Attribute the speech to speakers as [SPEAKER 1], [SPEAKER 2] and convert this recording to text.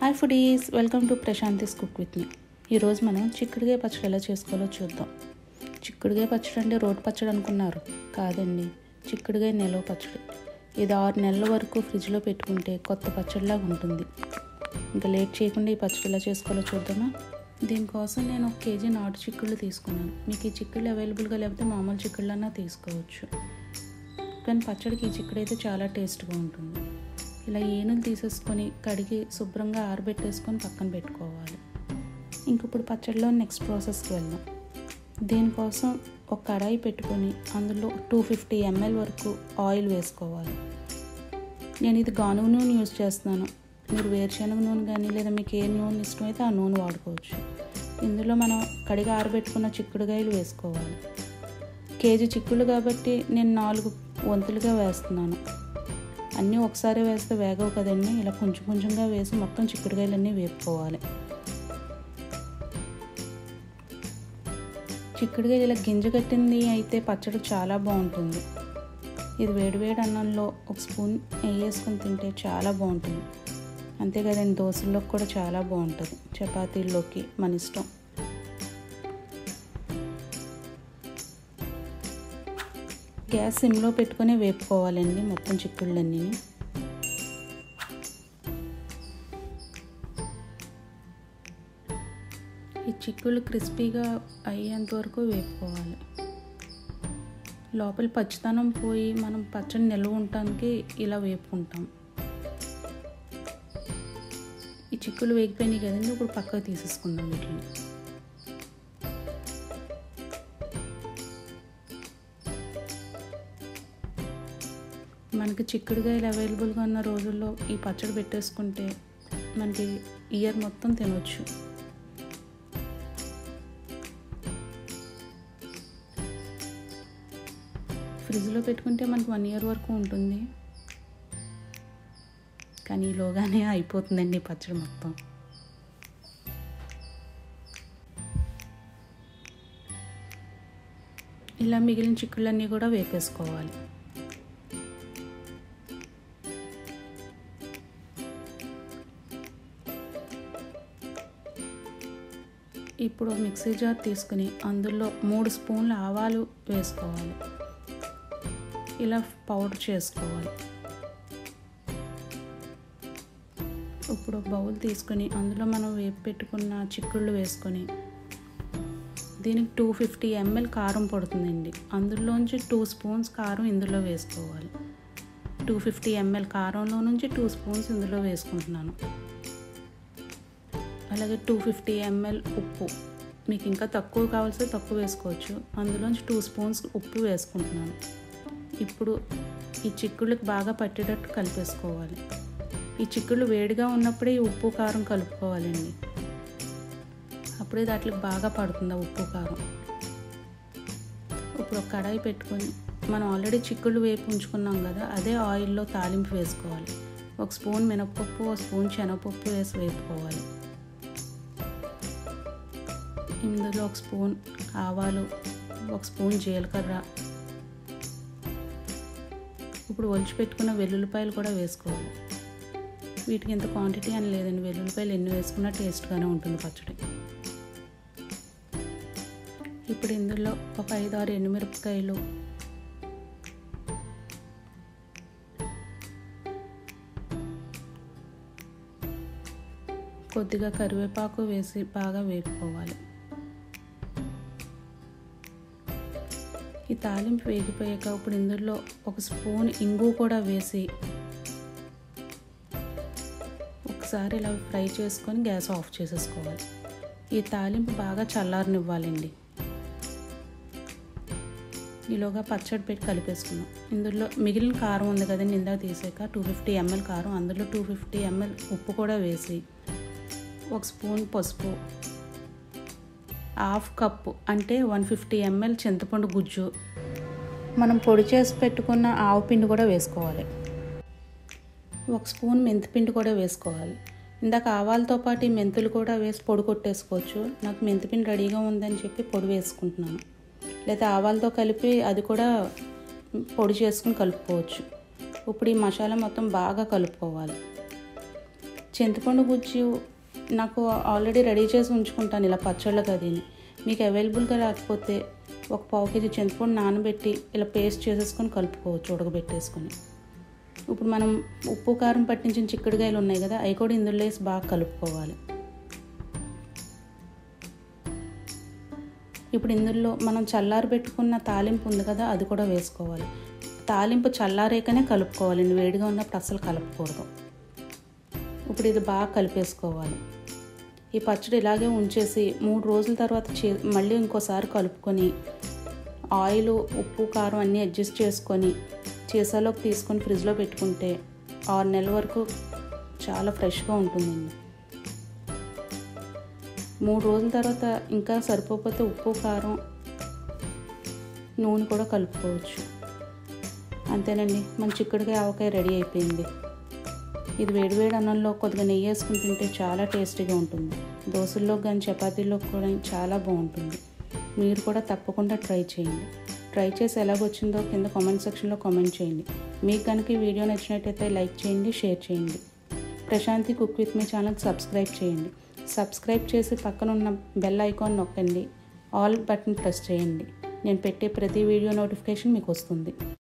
[SPEAKER 1] hi foodies welcome to Prashanti's cook with me ఈరోజు మనం చిక్కుడుగాయ పచ్చడి ఎలా చేసుకోవాలో చూద్దాం చిక్కుడుగాయ పచ్చడి అంటే రోటి పచ్చడి అనుకున్నారు కాదండి చిక్కుడుగాయ నిలవ పచ్చడి ఇది ఆరు నెలల వరకు ఫ్రిడ్జ్లో పెట్టుకుంటే కొత్త పచ్చడిలాగా ఉంటుంది ఇంకా లేట్ చేయకుండా ఈ పచ్చడి ఎలా చేసుకోవాలో చూద్దామా దీనికోసం నేను ఒక కేజీ నాటు చిక్కుళ్ళు తీసుకున్నాను మీకు ఈ చిక్కుళ్ళు అవైలబుల్గా లేకపోతే మామూలు చిక్కుళ్ళన్నా తీసుకోవచ్చు కానీ పచ్చడికి ఈ చిక్కుడు అయితే చాలా టేస్ట్గా ఉంటుంది ఇలా ఏనులు తీసేసుకొని కడిగి శుభ్రంగా ఆరబెట్టేసుకొని పక్కన పెట్టుకోవాలి ఇంక ఇప్పుడు పచ్చడిలో నెక్స్ట్ ప్రాసెస్కి వెళ్దాం దీనికోసం ఒక కడాయి పెట్టుకొని అందులో టూ ఫిఫ్టీ ఎంఎల్ వరకు ఆయిల్ వేసుకోవాలి నేను ఇది గానుగ నూనె యూజ్ చేస్తున్నాను మీరు వేరుశనగ నూనె కానీ లేదా మీకు ఏ నూనె ఇష్టమైతే ఆ నూనె వాడుకోవచ్చు ఇందులో మనం కడిగి ఆరబెట్టుకున్న చిక్కుడుగాయలు వేసుకోవాలి కేజీ చిక్కుళ్ళు కాబట్టి నేను నాలుగు వంతులుగా వేస్తున్నాను అన్నీ ఒకసారి వేస్తే వేగవు కదండి ఇలా కొంచెం కొంచెంగా వేసి మొత్తం చిక్కుడుకాయలన్నీ వేపుకోవాలి చిక్కుడుకాయ ఇలా గింజ కట్టింది అయితే పచ్చడి చాలా బాగుంటుంది ఇది వేడివేడి అన్నంలో ఒక స్పూన్ నెయ్యి వేసుకొని తింటే చాలా బాగుంటుంది అంతే కదండి దోశల్లోకి కూడా చాలా బాగుంటుంది చపాతీల్లోకి మన ఇష్టం గ్యాస్ సిమ్లో పెట్టుకొని వేపుకోవాలండి మొత్తం చిక్కుళ్ళన్నీ ఈ చిక్కుళ్ళు క్రిస్పీగా అయ్యేంత వరకు వేపుకోవాలి లోపల పచ్చితనం పోయి మనం పచ్చడి నిల్వ ఉండటానికి ఇలా వేపుకుంటాం ఈ చిక్కులు వేగిపోయినాయి కదండి ఇప్పుడు పక్కకు తీసేసుకుందాం వీటిని మనకి చిక్కుడుగాయలు అవైలబుల్గా ఉన్న రోజుల్లో ఈ పచ్చడి పెట్టేసుకుంటే మనకి ఇయర్ మొత్తం తినొచ్చు ఫ్రిడ్జ్లో పెట్టుకుంటే మనకి వన్ ఇయర్ వరకు ఉంటుంది కానీ ఈలోగానే అయిపోతుందండి పచ్చడి మొత్తం ఇలా మిగిలిన చిక్కుళ్ళన్నీ కూడా వేపేసుకోవాలి ఇప్పుడు మిక్సీ జార్ తీసుకుని అందులో మూడు స్పూన్ల ఆవాలు వేసుకోవాలి ఇలా పౌడర్ చేసుకోవాలి ఇప్పుడు బౌల్ తీసుకొని అందులో మనం వేపు పెట్టుకున్న చిక్కుళ్ళు వేసుకొని దీనికి టూ ఫిఫ్టీ ఎంఎల్ కారం పడుతుందండి అందులోంచి టూ స్పూన్స్ కారం ఇందులో వేసుకోవాలి టూ ఫిఫ్టీ ఎంఎల్ కారంలో నుంచి టూ స్పూన్స్ ఇందులో వేసుకుంటున్నాను అలాగే టూ ఫిఫ్టీ ఎంఎల్ ఉప్పు మీకు ఇంకా తక్కువ కావాల్సి తక్కువ వేసుకోవచ్చు అందులోంచి టూ స్పూన్స్ ఉప్పు వేసుకుంటున్నాను ఇప్పుడు ఈ చిక్కుళ్ళకి బాగా పట్టేటట్టు కలిపేసుకోవాలి ఈ చిక్కుళ్ళు వేడిగా ఉన్నప్పుడే ఈ ఉప్పు కారం కలుపుకోవాలండి అప్పుడే దాంట్లోకి బాగా పడుతుంది ఆ ఉప్పు కారం ఇప్పుడు ఒక కడాయి పెట్టుకొని మనం ఆల్రెడీ చిక్కుళ్ళు వేపు ఉంచుకున్నాం కదా అదే ఆయిల్లో తాలింపు వేసుకోవాలి ఒక స్పూన్ మినపప్పు ఒక స్పూన్ శనగపప్పు వేసి వేపుకోవాలి ఇందులో ఒక స్పూన్ ఆవాలు ఒక స్పూన్ జీలకర్ర ఇప్పుడు ఒలిచి పెట్టుకున్న వెల్లుల్లిపాయలు కూడా వేసుకోవాలి వీటికి ఇంత క్వాంటిటీ అని లేదండి వెల్లుల్లిపాయలు ఎన్ని వేసుకున్నా టేస్ట్గానే ఉంటుంది పచ్చడి ఇప్పుడు ఇందులో ఒక ఐదు ఆరు ఎండుమిరపకాయలు కొద్దిగా కరివేపాకు వేసి బాగా వేపుకోవాలి ఈ తాలింపు వేగిపోయాక ఇప్పుడు ఇందులో ఒక స్పూన్ ఇంగు కూడా వేసి ఒకసారి ఇలా ఫ్రై చేసుకొని గ్యాస్ ఆఫ్ చేసేసుకోవాలి ఈ తాలింపు బాగా చల్లారనివ్వాలండి ఈలోగా పచ్చడి పెట్టి కలిపేసుకున్నాం ఇందులో మిగిలిన కారం ఉంది కదండి ఇందాక తీసాక టూ ఫిఫ్టీ ఎంఎల్ కారం అందులో టూ ఫిఫ్టీ ఎంఎల్ ఉప్పు కూడా వేసి ఒక స్పూన్ పసుపు హాఫ్ కప్పు అంటే వన్ ఫిఫ్టీ ఎంఎల్ చింతపండు గుజ్జు మనం పొడి చేసి పెట్టుకున్న ఆవు పిండి కూడా వేసుకోవాలి ఒక స్పూన్ మెంతిపిండి కూడా వేసుకోవాలి ఇందాక ఆవాలతో పాటు ఈ మెంతులు కూడా వేసి పొడి కొట్టేసుకోవచ్చు నాకు మెంతిపిండి రెడీగా ఉందని చెప్పి పొడి వేసుకుంటున్నాను లేదా ఆవాలతో కలిపి అది కూడా పొడి చేసుకుని కలుపుకోవచ్చు ఇప్పుడు ఈ మసాలా మొత్తం బాగా కలుపుకోవాలి చింతపండు గుజ్జు నాకు ఆల్రెడీ రెడీ చేసి ఉంచుకుంటాను ఇలా పచ్చళ్ళకి అది మీకు అవైలబుల్గా లేకపోతే ఒక పావు కేజీ చింతపండు నానబెట్టి ఇలా పేస్ట్ చేసేసుకొని కలుపుకోవచ్చు ఉడకబెట్టేసుకొని ఇప్పుడు మనం ఉప్పు కారం పట్టించిన చిక్కుడుకాయలు ఉన్నాయి కదా అవి కూడా ఇందులో వేసి బాగా కలుపుకోవాలి ఇప్పుడు ఇందులో మనం చల్లారి పెట్టుకున్న తాలింపు ఉంది కదా అది కూడా వేసుకోవాలి తాలింపు చల్లారేకనే కలుపుకోవాలండి వేడిగా ఉన్నప్పుడు అసలు కలపకూడదు ఇప్పుడు ఇది బాగా కలిపేసుకోవాలి ఈ పచ్చడి ఇలాగే ఉంచేసి మూడు రోజుల తర్వాత చే మళ్ళీ ఇంకోసారి కలుపుకొని ఆయిల్ ఉప్పు కారం అన్నీ అడ్జస్ట్ చేసుకొని చీసాలోకి తీసుకొని ఫ్రిడ్జ్లో పెట్టుకుంటే ఆరు నెలల వరకు చాలా ఫ్రెష్గా ఉంటుందండి మూడు రోజుల తర్వాత ఇంకా సరిపోకపోతే ఉప్పు కారం నూనె కూడా కలుపుకోవచ్చు అంతేనండి మన చిక్కుడుకాయ ఆవకాయ రెడీ అయిపోయింది ఇది వేడివేడి అన్నంలో కొద్దిగా నెయ్యి వేసుకుని తింటే చాలా టేస్టీగా ఉంటుంది దోశల్లో కానీ చపాతీల్లో కూడా చాలా బాగుంటుంది మీరు కూడా తప్పకుండా ట్రై చేయండి ట్రై చేసి ఎలాగొచ్చిందో కింద కామెంట్ సెక్షన్లో కామెంట్ చేయండి మీకు కనుక ఈ వీడియో నచ్చినట్టయితే లైక్ చేయండి షేర్ చేయండి Prashanti cook with me channel subscribe చేయండి సబ్స్క్రైబ్ చేసి పక్కన ఉన్న బెల్ ఐకాన్ నొక్కండి ఆల్ బటన్ ప్రెస్ చేయండి నేను పెట్టే ప్రతి వీడియో నోటిఫికేషన్ మీకు వస్తుంది